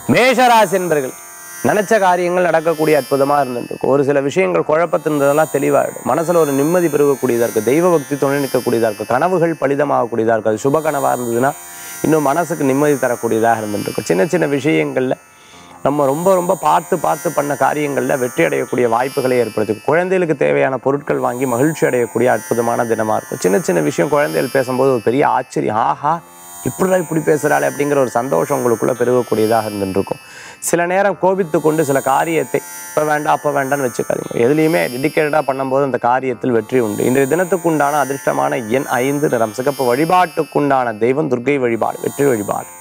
மேஷராசி என்பர்கள் நினைச்ச காரியங்கள் நடக்கக்கூடிய அற்புதமா இருந்துருக்கும் ஒரு சில விஷயங்கள் குழப்பத்திருந்ததெல்லாம் தெளிவாயிடும் மனசுல ஒரு நிம்மதி பெருகக்கூடியதா இருக்கு தெய்வ பக்தி துணை நிற்கக்கூடியதா இருக்கு கனவுகள் பலிதமாகக்கூடியதா இருக்கு அது சுப கனவா இருந்ததுன்னா இன்னும் மனசுக்கு நிம்மதி தரக்கூடியதாக இருந்துருக்கும் சின்ன சின்ன விஷயங்கள்ல நம்ம ரொம்ப ரொம்ப பார்த்து பார்த்து பண்ண காரியங்களில் வெற்றி அடையக்கூடிய வாய்ப்புகளை ஏற்படுத்தி குழந்தைகளுக்கு தேவையான பொருட்கள் வாங்கி மகிழ்ச்சி அடையக்கூடிய அற்புதமான தினமா இருக்கும் சின்ன சின்ன விஷயம் குழந்தைகள் பேசும்போது ஒரு பெரிய ஆச்சரியம் ஆஹா இப்படிதான் இப்படி பேசுகிறாளே அப்படிங்கிற ஒரு சந்தோஷம் உங்களுக்குள்ள பெருகக்கூடியதாக இருந்துருக்கும் சில நேரம் கோபித்து கொண்டு சில காரியத்தை இப்போ வேண்டாம் அப்போ வேண்டாம்னு வச்சுக்காதீங்க எதுலையுமே டெடிக்கேட்டடாக பண்ணும்போது அந்த காரியத்தில் வெற்றி உண்டு இன்றைய தினத்துக்குண்டான அதிர்ஷ்டமான எண் ஐந்து நிறம் சிகப்பு வழிபாட்டுக்குண்டான தெய்வம் துர்க்கை வழிபாடு வெற்றி வழிபாடு